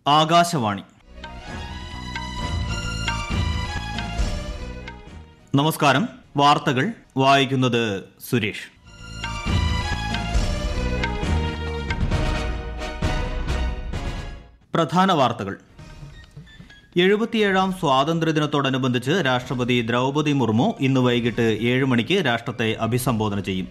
ആകാശവാണി നമസ്കാരം വാർത്തകൾ വായിക്കുന്നത് സുരേഷ് പ്രധാന വാർത്തകൾ എഴുപത്തിയേഴാം സ്വാതന്ത്ര്യദിനത്തോടനുബന്ധിച്ച് രാഷ്ട്രപതി ദ്രൗപദി മുർമു ഇന്ന് വൈകിട്ട് ഏഴ് മണിക്ക് രാഷ്ട്രത്തെ അഭിസംബോധന ചെയ്യും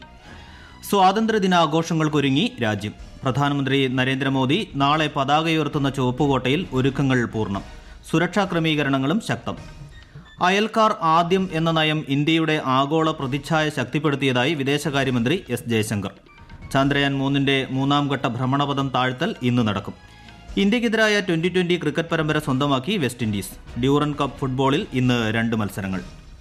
സ്വാതന്ത്ര്യദിനാഘോഷങ്ങൾക്കൊരുങ്ങി രാജ്യം പ്രധാനമന്ത്രി നരേന്ദ്രമോദി നാളെ പതാകയുയർത്തുന്ന ചുവപ്പുകോട്ടയിൽ ഒരുക്കങ്ങൾ പൂർണ്ണം സുരക്ഷാ ക്രമീകരണങ്ങളും ശക്തം അയൽക്കാർ ആദ്യം എന്ന നയം ഇന്ത്യയുടെ ആഗോള പ്രതിച്ഛായ ശക്തിപ്പെടുത്തിയതായി വിദേശകാര്യമന്ത്രി എസ് ജയശങ്കർ ചന്ദ്രയാൻ മൂന്നിന്റെ മൂന്നാം ഘട്ട ഭ്രമണപഥം താഴ്ത്തൽ ഇന്ന് നടക്കും ഇന്ത്യക്കെതിരായ ട്വന്റി ട്വന്റി ക്രിക്കറ്റ് പരമ്പര സ്വന്തമാക്കി വെസ്റ്റ് ഇൻഡീസ് ഡ്യൂറൻ കപ്പ് ഫുട്ബോളിൽ ഇന്ന് രണ്ട് മത്സരങ്ങൾ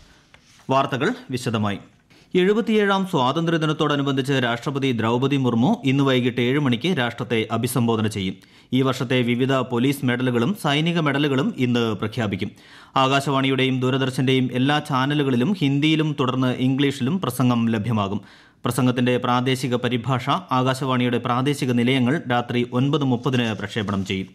വാർത്തകൾ വിശദമായി എഴുപത്തിയേഴാം സ്വാതന്ത്ര്യദിനത്തോടനുബന്ധിച്ച് രാഷ്ട്രപതി ദ്രൗപദി മുർമു ഇന്ന് വൈകിട്ട് ഏഴ് മണിക്ക് രാഷ്ട്രത്തെ അഭിസംബോധന ചെയ്യും ഈ വർഷത്തെ വിവിധ പോലീസ് മെഡലുകളും സൈനിക മെഡലുകളും ഇന്ന് പ്രഖ്യാപിക്കും ആകാശവാണിയുടെയും ദൂരദർശന്റെയും എല്ലാ ചാനലുകളിലും ഹിന്ദിയിലും തുടർന്ന് ഇംഗ്ലീഷിലും പ്രസംഗം ലഭ്യമാകും പ്രസംഗത്തിന്റെ പ്രാദേശിക പരിഭാഷ ആകാശവാണിയുടെ പ്രാദേശിക നിലയങ്ങൾ രാത്രി ഒൻപത് മുപ്പതിന് പ്രക്ഷേപണം ചെയ്യും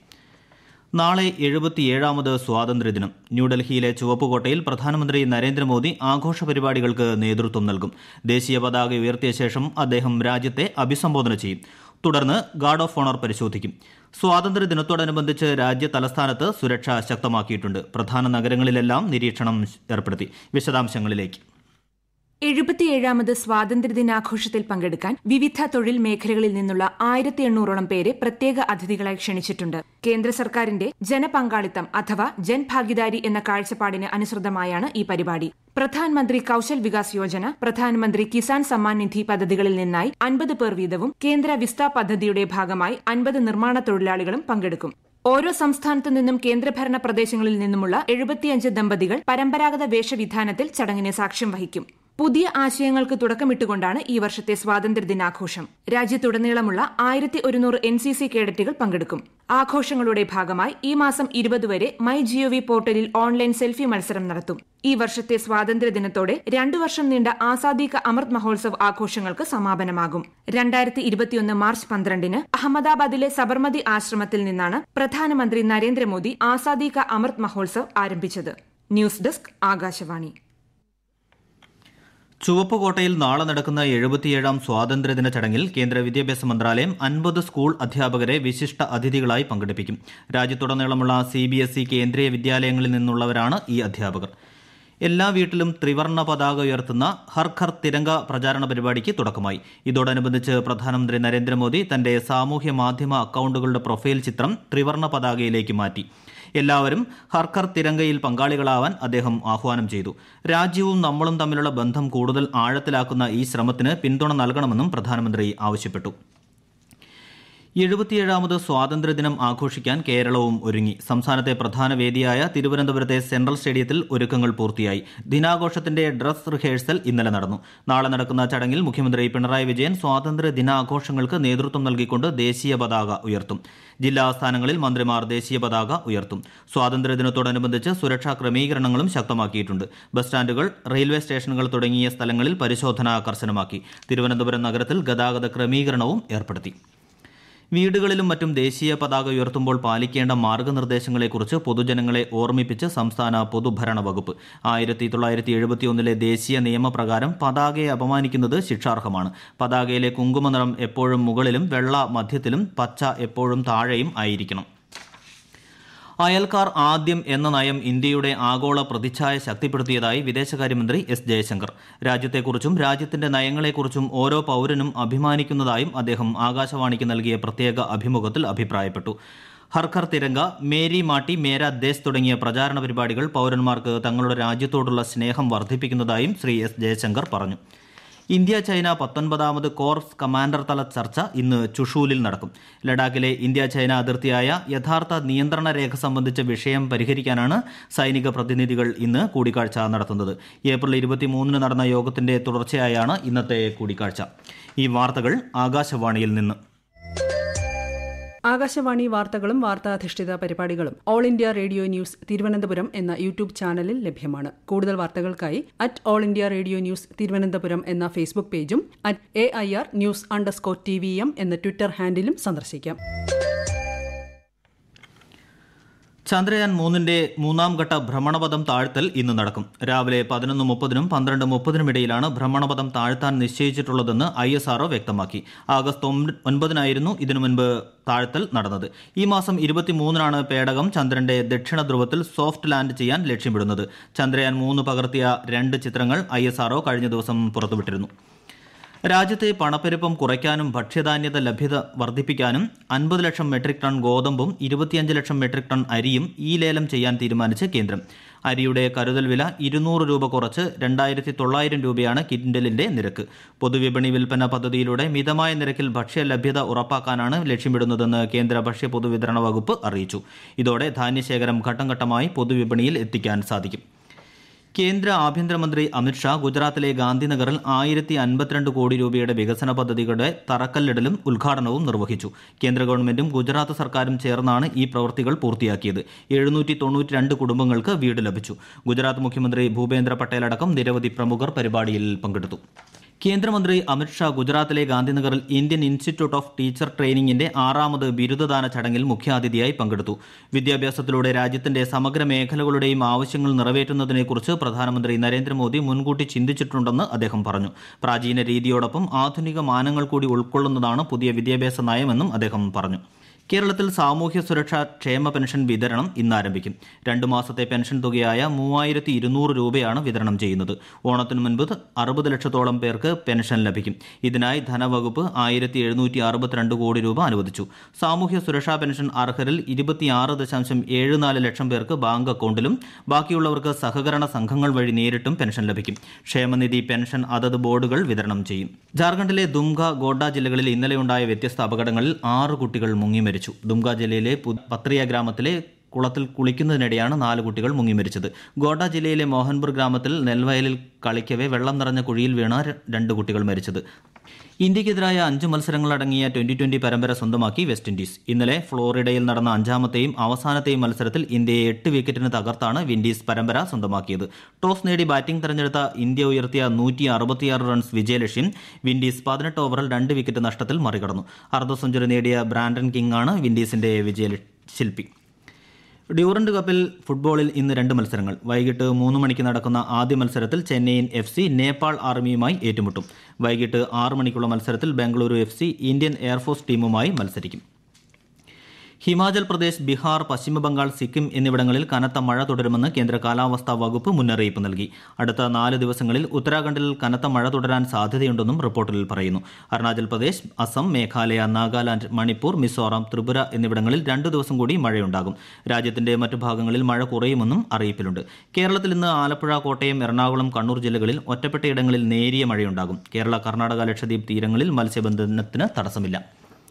നാളെ എഴുപത്തിയേഴാമത് സ്വാതന്ത്ര്യദിനം ന്യൂഡൽഹിയിലെ ചുവപ്പുകോട്ടയിൽ പ്രധാനമന്ത്രി നരേന്ദ്രമോദി ആഘോഷ പരിപാടികൾക്ക് നേതൃത്വം നൽകും ദേശീയ പതാക ഉയർത്തിയ ശേഷം അദ്ദേഹം രാജ്യത്തെ അഭിസംബോധന ചെയ്യും തുടർന്ന് ഗാർഡ് ഓഫ് ഓണർ പരിശോധിക്കും സ്വാതന്ത്ര്യദിനത്തോടനുബന്ധിച്ച് രാജ്യ തലസ്ഥാനത്ത് സുരക്ഷ ശക്തമാക്കിയിട്ടുണ്ട് പ്രധാന നഗരങ്ങളിലെല്ലാം നിരീക്ഷണം ഏർപ്പെടുത്തി വിശദാംശങ്ങളിലേക്ക് എഴുപത്തിയേഴാമത് സ്വാതന്ത്ര്യദിനാഘോഷത്തിൽ പങ്കെടുക്കാൻ വിവിധ തൊഴിൽ മേഖലകളിൽ നിന്നുള്ള ആയിരത്തി എണ്ണൂറോളം പേരെ പ്രത്യേക അതിഥികളായി ക്ഷണിച്ചിട്ടുണ്ട് കേന്ദ്ര സർക്കാരിന്റെ ജനപങ്കാളിത്തം അഥവാ ജൻഭാഗിദാരി എന്ന കാഴ്ചപ്പാടിന് അനുസൃതമായാണ് ഈ പരിപാടി പ്രധാനമന്ത്രി കൌശൽ വികാസ് യോജന പ്രധാനമന്ത്രി കിസാൻ സമ്മാൻ നിധി പദ്ധതികളിൽ നിന്നായി അൻപത് പേർ വീതവും കേന്ദ്ര വിസ്ത പദ്ധതിയുടെ ഭാഗമായി അൻപത് നിർമ്മാണ തൊഴിലാളികളും പങ്കെടുക്കും ഓരോ സംസ്ഥാനത്തു നിന്നും കേന്ദ്രഭരണ പ്രദേശങ്ങളിൽ നിന്നുമുള്ള എഴുപത്തിയഞ്ച് ദമ്പതികൾ പരമ്പരാഗത വേഷവിധാനത്തിൽ ചടങ്ങിന് സാക്ഷ്യം വഹിക്കും പുതിയ ആശയങ്ങൾക്ക് തുടക്കമിട്ടുകൊണ്ടാണ് ഈ വർഷത്തെ സ്വാതന്ത്ര്യദിനാഘോഷം രാജ്യത്തുടനീളമുള്ള ആയിരത്തി ഒരുന്നൂറ് എൻ സി സി കേഡറ്റുകൾ പങ്കെടുക്കും ആഘോഷങ്ങളുടെ ഭാഗമായി ഈ മാസം ഇരുപത് വരെ മൈ ജിഒവി പോർട്ടലിൽ ഓൺലൈൻ സെൽഫി മത്സരം നടത്തും ഈ വർഷത്തെ സ്വാതന്ത്ര്യദിനത്തോടെ രണ്ടു വർഷം നീണ്ട ആസാദി ക അമൃത് മഹോത്സവ് ആഘോഷങ്ങൾക്ക് സമാപനമാകും രണ്ടായിരത്തി ഇരുപത്തിയൊന്ന് മാർച്ച് പന്ത്രണ്ടിന് അഹമ്മദാബാദിലെ സബർമതി ആശ്രമത്തിൽ നിന്നാണ് പ്രധാനമന്ത്രി നരേന്ദ്രമോദി ആസാദി ക അമൃത് മഹോത്സവ് ആരംഭിച്ചത് ന്യൂസ് ഡെസ്ക് ആകാശവാണി ചുവപ്പുകോട്ടയിൽ നാളെ നടക്കുന്ന എഴുപത്തിയേഴാം സ്വാതന്ത്ര്യദിന ചടങ്ങിൽ കേന്ദ്ര വിദ്യാഭ്യാസ മന്ത്രാലയം അൻപത് സ്കൂൾ അധ്യാപകരെ വിശിഷ്ട അതിഥികളായി പങ്കെടുപ്പിക്കും രാജ്യത്തുടനീളമുള്ള സി ബി എസ് ഇ കേന്ദ്രീയ വിദ്യാലയങ്ങളിൽ നിന്നുള്ളവരാണ് ഈ അധ്യാപകർ എല്ലാ വീട്ടിലും ത്രിവർണ പതാക ഉയർത്തുന്ന ഹർ ഘർ തിരങ്ക പ്രചാരണ പരിപാടിക്ക് തുടക്കമായി ഇതോടനുബന്ധിച്ച് പ്രധാനമന്ത്രി നരേന്ദ്രമോദി തന്റെ സാമൂഹ്യ മാധ്യമ അക്കൌണ്ടുകളുടെ പ്രൊഫൈൽ ചിത്രം ത്രിവർണ പതാകയിലേക്ക് മാറ്റി എല്ലാവരും ഹർക്കർ തിരങ്കയിൽ പങ്കാളികളാവാൻ അദ്ദേഹം ആഹ്വാനം ചെയ്തു രാജ്യവും നമ്മളും തമ്മിലുള്ള ബന്ധം കൂടുതൽ ആഴത്തിലാക്കുന്ന ഈ ശ്രമത്തിന് പിന്തുണ നൽകണമെന്നും പ്രധാനമന്ത്രി ആവശ്യപ്പെട്ടു എഴുപത്തിയേഴാമത് സ്വാതന്ത്ര്യദിനം ആഘോഷിക്കാൻ കേരളവും ഒരുങ്ങി സംസ്ഥാനത്തെ പ്രധാന വേദിയായ തിരുവനന്തപുരത്തെ സെൻട്രൽ സ്റ്റേഡിയത്തിൽ ഒരുക്കങ്ങൾ പൂർത്തിയായി ദിനാഘോഷത്തിന്റെ ഡ്രസ് റിഹേഴ്സൽ ഇന്നലെ നടന്നു നാളെ നടക്കുന്ന ചടങ്ങിൽ മുഖ്യമന്ത്രി പിണറായി വിജയൻ സ്വാതന്ത്ര്യ ദിനാഘോഷങ്ങൾക്ക് നേതൃത്വം നൽകിക്കൊണ്ട് ദേശീയ പതാക ഉയർത്തും ജില്ലാ ആസ്ഥാനങ്ങളിൽ മന്ത്രിമാർ ദേശീയ പതാക ഉയർത്തും സ്വാതന്ത്ര്യദിനത്തോടനുബന്ധിച്ച് സുരക്ഷാ ക്രമീകരണങ്ങളും ശക്തമാക്കിയിട്ടുണ്ട് ബസ് സ്റ്റാൻഡുകൾ റെയിൽവേ സ്റ്റേഷനുകൾ തുടങ്ങിയ സ്ഥലങ്ങളിൽ പരിശോധന കർശനമാക്കി തിരുവനന്തപുരം നഗരത്തിൽ ഗതാഗത ക്രമീകരണവും ഏർപ്പെടുത്തി വീടുകളിലും മറ്റും ദേശീയ പതാക ഉയർത്തുമ്പോൾ പാലിക്കേണ്ട മാർഗനിർദ്ദേശങ്ങളെക്കുറിച്ച് പൊതുജനങ്ങളെ ഓർമ്മിപ്പിച്ച് സംസ്ഥാന പൊതുഭരണ വകുപ്പ് ആയിരത്തി തൊള്ളായിരത്തി എഴുപത്തിയൊന്നിലെ ദേശീയ നിയമപ്രകാരം പതാകയെ അപമാനിക്കുന്നത് ശിക്ഷാർഹമാണ് പതാകയിലെ കുങ്കുമ നിറം എപ്പോഴും മുകളിലും വെള്ള മധ്യത്തിലും പച്ച എപ്പോഴും താഴെയും ആയിരിക്കണം അയൽക്കാർ ആദ്യം എന്ന നയം ഇന്ത്യയുടെ ആഗോള പ്രതിച്ഛായ ശക്തിപ്പെടുത്തിയതായി വിദേശകാര്യമന്ത്രി എസ് ജയശങ്കർ രാജ്യത്തെക്കുറിച്ചും രാജ്യത്തിന്റെ നയങ്ങളെക്കുറിച്ചും ഓരോ പൌരനും അഭിമാനിക്കുന്നതായും അദ്ദേഹം ആകാശവാണിക്ക് നൽകിയ പ്രത്യേക അഭിമുഖത്തിൽ അഭിപ്രായപ്പെട്ടു ഹർഘർ തിരങ്ക മേരി മാട്ടി മേരാ ദേശ് തുടങ്ങിയ പ്രചാരണ പരിപാടികൾ പൌരന്മാർക്ക് തങ്ങളുടെ രാജ്യത്തോടുള്ള സ്നേഹം വർദ്ധിപ്പിക്കുന്നതായും ശ്രീ എസ് ജയശങ്കർ പറഞ്ഞു ഇന്ത്യ ചൈന പത്തൊൻപതാമത് കോർപ്സ് കമാൻഡർ തല ചർച്ച ഇന്ന് ചുഷൂലിൽ നടക്കും ലഡാക്കിലെ ഇന്ത്യ ചൈന അതിർത്തിയായ യഥാർത്ഥ നിയന്ത്രണ രേഖ സംബന്ധിച്ച വിഷയം പരിഹരിക്കാനാണ് സൈനിക പ്രതിനിധികൾ ഇന്ന് കൂടിക്കാഴ്ച നടത്തുന്നത് ഏപ്രിൽ ഇരുപത്തിമൂന്നിന് നടന്ന യോഗത്തിന്റെ തുടർച്ചയായാണ് ഇന്നത്തെ കൂടിക്കാഴ്ച ഈ വാർത്തകൾ ആകാശവാണിയിൽ നിന്ന് ആകാശവാണി വാർത്തകളും വാർത്താധിഷ്ഠിത പരിപാടികളും All India Radio News Thiruvananthapuram എന്ന യൂട്യൂബ് ചാനലിൽ ലഭ്യമാണ് കൂടുതൽ വാർത്തകൾക്കായി at All India Radio News Thiruvananthapuram എന്ന ഫേസ്ബുക്ക് പേജും at A I R news underscore T V M എന്ന ട്വിറ്റർ ഹാൻഡിലും സന്ദർശിക്കാം ചന്ദ്രയാൻ മൂന്നിന്റെ മൂന്നാം ഘട്ട ഭ്രമണപഥം താഴ്ത്തൽ ഇന്ന് നടക്കും രാവിലെ പതിനൊന്ന് മുപ്പതിനും പന്ത്രണ്ട് മുപ്പതിനും ഇടയിലാണ് ഭ്രമണപഥം താഴ്ത്താൻ നിശ്ചയിച്ചിട്ടുള്ളതെന്ന് ഐ എസ് ആർഒ വ്യക്തമാക്കി ആഗസ്റ്റ് ഒൻപതിനായിരുന്നു ഇതിനു മുൻപ് താഴ്ത്തൽ നടന്നത് ഈ മാസം ഇരുപത്തിമൂന്നിനാണ് പേടകം ചന്ദ്രന്റെ ദക്ഷിണ ധ്രുവത്തിൽ സോഫ്റ്റ് ലാൻഡ് ചെയ്യാൻ ലക്ഷ്യമിടുന്നത് ചന്ദ്രയാൻ മൂന്ന് പകർത്തിയ രണ്ട് ചിത്രങ്ങൾ ഐ എസ് ആർഒ കഴിഞ്ഞ ദിവസം പുറത്തുവിട്ടിരുന്നു രാജ്യത്തെ പണപ്പെരുപ്പം കുറയ്ക്കാനും ഭക്ഷ്യധാന്യത ലഭ്യത വർദ്ധിപ്പിക്കാനും അൻപത് ലക്ഷം മെട്രിക് ടൺ ഗോതമ്പും ഇരുപത്തിയഞ്ച് ലക്ഷം മെട്രിക് ടൺ അരിയും ഈ ലേലം ചെയ്യാൻ തീരുമാനിച്ച് കേന്ദ്രം അരിയുടെ കരുതൽ വില ഇരുന്നൂറ് രൂപ കുറച്ച് രണ്ടായിരത്തി തൊള്ളായിരം രൂപയാണ് കിൻഡലിന്റെ നിരക്ക് പൊതുവിപണി വിൽപ്പന പദ്ധതിയിലൂടെ മിതമായ നിരക്കിൽ ഭക്ഷ്യ ലഭ്യത ഉറപ്പാക്കാനാണ് ലക്ഷ്യമിടുന്നതെന്ന് കേന്ദ്ര ഭക്ഷ്യ പൊതുവിതരണ വകുപ്പ് അറിയിച്ചു ഇതോടെ ധാന്യശേഖരം ഘട്ടം ഘട്ടമായി പൊതുവിപണിയിൽ എത്തിക്കാൻ സാധിക്കും കേന്ദ്ര ആഭ്യന്തരമന്ത്രി അമിത്ഷാ ഗുജറാത്തിലെ ഗാന്ധിനഗറിൽ ആയിരത്തി അൻപത്തിരണ്ട് കോടി രൂപയുടെ വികസന പദ്ധതികളുടെ തറക്കല്ലിടലും ഉദ്ഘാടനവും നിർവഹിച്ചു കേന്ദ്ര ഗവൺമെന്റും ഗുജറാത്ത് സർക്കാരും ചേർന്നാണ് ഈ പ്രവൃത്തികൾ പൂർത്തിയാക്കിയത് എഴുന്നൂറ്റി തൊണ്ണൂറ്റിരണ്ട് കുടുംബങ്ങൾക്ക് വീട് ലഭിച്ചു ഗുജറാത്ത് മുഖ്യമന്ത്രി ഭൂപേന്ദ്ര പട്ടേൽ അടക്കം നിരവധി പ്രമുഖർ പരിപാടിയിൽ പങ്കെടുത്തു കേന്ദ്രമന്ത്രി അമിത്ഷാ ഗുജറാത്തിലെ ഗാന്ധിനഗറിൽ ഇന്ത്യൻ ഇൻസ്റ്റിറ്റ്യൂട്ട് ഓഫ് ടീച്ചർ ട്രെയിനിങ്ങിന്റെ ആറാമത് ബിരുദദാന ചടങ്ങിൽ മുഖ്യാതിഥിയായി പങ്കെടുത്തു വിദ്യാഭ്യാസത്തിലൂടെ രാജ്യത്തിന്റെ സമഗ്ര മേഖലകളുടെയും ആവശ്യങ്ങൾ നിറവേറ്റുന്നതിനെക്കുറിച്ച് പ്രധാനമന്ത്രി നരേന്ദ്രമോദി മുൻകൂട്ടി ചിന്തിച്ചിട്ടുണ്ടെന്ന് അദ്ദേഹം പറഞ്ഞു പ്രാചീന രീതിയോടൊപ്പം ആധുനിക മാനങ്ങൾ കൂടി ഉൾക്കൊള്ളുന്നതാണ് പുതിയ വിദ്യാഭ്യാസ നയമെന്നും അദ്ദേഹം പറഞ്ഞു കേരളത്തിൽ സാമൂഹ്യ സുരക്ഷാ ക്ഷേമ പെൻഷൻ വിതരണം ഇന്ന് ആരംഭിക്കും രണ്ടു മാസത്തെ പെൻഷൻ തുകയായ മൂവായിരത്തി ഇരുന്നൂറ് രൂപയാണ് വിതരണം ചെയ്യുന്നത് ഓണത്തിനു മുൻപ് അറുപത് ലക്ഷത്തോളം പേർക്ക് പെൻഷൻ ലഭിക്കും ഇതിനായി ധനവകുപ്പ് ആയിരത്തി എഴുന്നൂറ്റി അറുപത്തിരണ്ട് കോടി രൂപ അനുവദിച്ചു സാമൂഹ്യ സുരക്ഷാ പെൻഷൻ അർഹരിൽ ഇരുപത്തിയാറ് ദശാംശം ഏഴ് നാല് ലക്ഷം പേർക്ക് ബാങ്ക് അക്കൗണ്ടിലും ബാക്കിയുള്ളവർക്ക് സഹകരണ സംഘങ്ങൾ വഴി നേരിട്ടും പെൻഷൻ ലഭിക്കും ക്ഷേമനിധി പെൻഷൻ അതത് ബോർഡുകൾ വിതരണം ചെയ്യും ജാർഖണ്ഡിലെ ദുംക ഗോഡ ജില്ലകളിൽ ഇന്നലെയുണ്ടായ വ്യത്യസ്ത അപകടങ്ങളിൽ ആറ് കുട്ടികൾ മുങ്ങി മരിച്ചു ദുംക ജില്ലയിലെ പത്രിയ ഗ്രാമത്തിലെ കുളത്തിൽ കുളിക്കുന്നതിനിടെയാണ് നാല് കുട്ടികൾ മുങ്ങി മരിച്ചത് ഗോഡ ജില്ലയിലെ മോഹൻപൂർ ഗ്രാമത്തിൽ നെൽവയലിൽ കളിക്കവെ വെള്ളം നിറഞ്ഞ കുഴിയിൽ വീണ രണ്ട് കുട്ടികൾ മരിച്ചത് ഇന്ത്യക്കെതിരായ അഞ്ച് മത്സരങ്ങളടങ്ങിയ ട്വന്റി ട്വന്റി പരമ്പര സ്വന്തമാക്കി വെസ്റ്റ് ഇൻഡീസ് ഇന്നലെ ഫ്ലോറിഡയിൽ നടന്ന അഞ്ചാമത്തെയും അവസാനത്തെയും മത്സരത്തിൽ ഇന്ത്യയെ എട്ട് വിക്കറ്റിന് തകർത്താണ് വിൻഡീസ് പരമ്പര സ്വന്തമാക്കിയത് ടോസ് നേടി ബാറ്റിംഗ് തെരഞ്ഞെടുത്ത ഇന്ത്യ ഉയർത്തിയ നൂറ്റി അറുപത്തിയാറ് റൺസ് വിജയലക്ഷ്യം വിൻഡീസ് പതിനെട്ട് ഓവറിൽ രണ്ട് വിക്കറ്റ് നഷ്ടത്തിൽ മറികടന്നു അർദ്ധ സെഞ്ചുറി നേടിയ ബ്രാൻഡൻ കിങ് ആണ് വിൻഡീസിന്റെ വിജയശില്പി ഡ്യൂറന്റ് കപ്പിൽ ഫുട്ബോളിൽ ഇന്ന് രണ്ട് മത്സരങ്ങൾ വൈകിട്ട് മൂന്ന് മണിക്ക് നടക്കുന്ന ആദ്യ മത്സരത്തിൽ ചെന്നൈയിൻ എഫ് സി നേപ്പാൾ ആർമിയുമായി ഏറ്റുമുട്ടും വൈകിട്ട് ആറ് മണിക്കുള്ള മത്സരത്തിൽ Bengaluru F C Indian air force ടീമുമായി മത്സരിക്കും ഹിമാചൽ പ്രദേശ് ബീഹാർ പശ്ചിമബംഗാൾ സിക്കിം എന്നിവിടങ്ങളിൽ കനത്ത മഴ തുടരുമെന്ന് കേന്ദ്ര കാലാവസ്ഥാ വകുപ്പ് മുന്നറിയിപ്പ് നൽകി അടുത്ത നാല് ദിവസങ്ങളിൽ ഉത്തരാഖണ്ഡിൽ കനത്ത മഴ തുടരാൻ സാധ്യതയുണ്ടെന്നും റിപ്പോർട്ടിൽ പറയുന്നു അരുണാചൽ പ്രദേശ് അസം മേഘാലയ നാഗാലാന്റ് മണിപ്പൂർ മിസോറാം ത്രിപുര എന്നിവിടങ്ങളിൽ രണ്ടു ദിവസം കൂടി മഴയുണ്ടാകും രാജ്യത്തിന്റെ മറ്റു ഭാഗങ്ങളിൽ മഴ കുറയുമെന്നും അറിയിപ്പിലുണ്ട് കേരളത്തിൽ ഇന്ന് ആലപ്പുഴ കോട്ടയം എറണാകുളം കണ്ണൂർ ജില്ലകളിൽ ഒറ്റപ്പെട്ടയിടങ്ങളിൽ നേരിയ മഴയുണ്ടാകും കേരള കർണാടക ലക്ഷദ്വീപ് തീരങ്ങളിൽ മത്സ്യബന്ധനത്തിന് തടസ്സമില്ല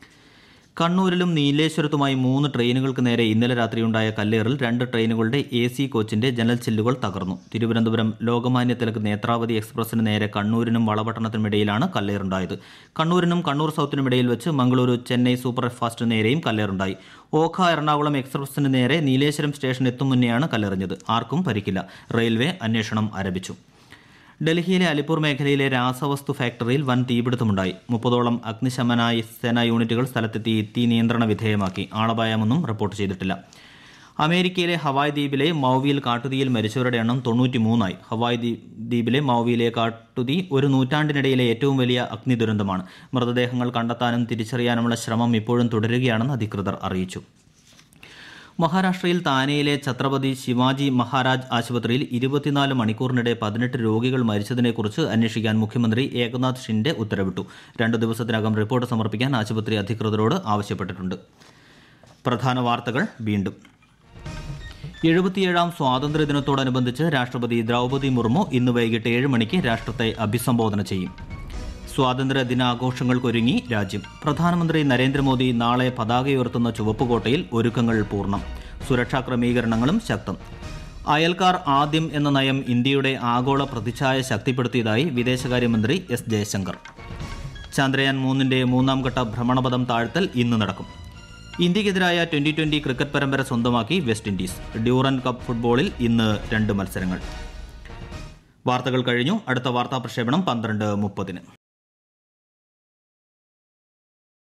കണ്ണൂരിലും നീലേശ്വരത്തുമായി മൂന്ന് ട്രെയിനുകൾക്ക് നേരെ ഇന്നലെ രാത്രിയുണ്ടായ കല്ലേറിൽ രണ്ട് ട്രെയിനുകളുടെ എ സി കോച്ചിന്റെ ജനൽ ചില്ലുകൾ തകർന്നു തിരുവനന്തപുരം ലോകമാന്യ തിലക് നേത്രാവതി എക്സ്പ്രസിന് നേരെ കണ്ണൂരിനും വളപട്ടണത്തിനുമിടയിലാണ് കല്ലേറുണ്ടായത് കണ്ണൂരിനും കണ്ണൂർ സൌത്തിനുമിടയിൽ വെച്ച് മംഗളൂരു ചെന്നൈ സൂപ്പർ ഫാസ്റ്റ് നേരെയും കല്ലേറുണ്ടായി ഓഖ എറണാകുളം എക്സ്പ്രസിന് നേരെ നീലേശ്വരം സ്റ്റേഷൻ എത്തും മുന്നെയാണ് കല്ലെറിഞ്ഞത് ആർക്കും പരിക്കില്ല റെയിൽവേ അന്വേഷണം ആരംഭിച്ചു ഡൽഹിയിലെ അലിപ്പൂർ മേഖലയിലെ രാസവസ്തു ഫാക്ടറിയിൽ വൻ തീപിടുത്തമുണ്ടായി മുപ്പതോളം അഗ്നിശമന സേനാ യൂണിറ്റുകൾ സ്ഥലത്തെത്തി തീ നിയന്ത്രണ വിധേയമാക്കി ആളപായമൊന്നും റിപ്പോർട്ട് ചെയ്തിട്ടില്ല അമേരിക്കയിലെ ഹവായ് ദ്വീപിലെ മൌവിയിൽ കാട്ടുതീയിൽ മരിച്ചവരുടെ എണ്ണം തൊണ്ണൂറ്റിമൂന്നായി ഹവായ് ദ്വീപിലെ മൌവിയിലെ കാട്ടുതീ ഒരു നൂറ്റാണ്ടിനിടയിലെ ഏറ്റവും വലിയ അഗ്നി ദുരന്തമാണ് മൃതദേഹങ്ങൾ കണ്ടെത്താനും തിരിച്ചറിയാനുമുള്ള ശ്രമം ഇപ്പോഴും തുടരുകയാണെന്ന് അധികൃതർ അറിയിച്ചു മഹാരാഷ്ട്രയിൽ താനെയിലെ ഛത്രപതി ശിവാജി മഹാരാജ് ആശുപത്രിയിൽ ഇരുപത്തിനാല് മണിക്കൂറിനിടെ പതിനെട്ട് രോഗികൾ മരിച്ചതിനെക്കുറിച്ച് അന്വേഷിക്കാൻ മുഖ്യമന്ത്രി ഏകനാഥ് ഷിൻഡെ ഉത്തരവിട്ടു രണ്ടു ദിവസത്തിനകം റിപ്പോർട്ട് സമർപ്പിക്കാൻ ആശുപത്രി അധികൃതരോട് ആവശ്യപ്പെട്ടിട്ടുണ്ട് പ്രധാന വാർത്തകൾ വീണ്ടും എഴുപത്തിയേഴാം സ്വാതന്ത്ര്യദിനത്തോടനുബന്ധിച്ച് രാഷ്ട്രപതി ദ്രൗപദി മുർമു ഇന്ന് വൈകിട്ട് ഏഴ് മണിക്ക് രാഷ്ട്രത്തെ അഭിസംബോധന ചെയ്യും സ്വാതന്ത്ര്യ ദിനാഘോഷങ്ങൾക്കൊരുങ്ങി രാജ്യം പ്രധാനമന്ത്രി നരേന്ദ്രമോദി നാളെ പതാകയുയർത്തുന്ന ചുവപ്പുകോട്ടയിൽ ഒരുക്കങ്ങൾ പൂർണ്ണം സുരക്ഷാ ക്രമീകരണങ്ങളും ശക്തം അയൽക്കാർ ആദ്യം എന്ന നയം ഇന്ത്യയുടെ ആഗോള പ്രതിച്ഛായ ശക്തിപ്പെടുത്തിയതായി വിദേശകാര്യമന്ത്രി എസ് ജയശങ്കർ ചന്ദ്രയാൻ മൂന്നിന്റെ മൂന്നാം ഘട്ട ഭ്രമണപഥം താഴ്ത്തൽ ഇന്ന് നടക്കും ഇന്ത്യക്കെതിരായ ട്വന്റി ട്വന്റി ക്രിക്കറ്റ് പരമ്പര സ്വന്തമാക്കി വെസ്റ്റ് ഇൻഡീസ് ഡ്യൂറൻ കപ്പ് ഫുട്ബോളിൽ ഇന്ന് രണ്ട് മത്സരങ്ങൾ വാർത്തകൾ കഴിഞ്ഞു അടുത്ത വാർത്താ പ്രക്ഷേപണം പന്ത്രണ്ട് മുപ്പതിന്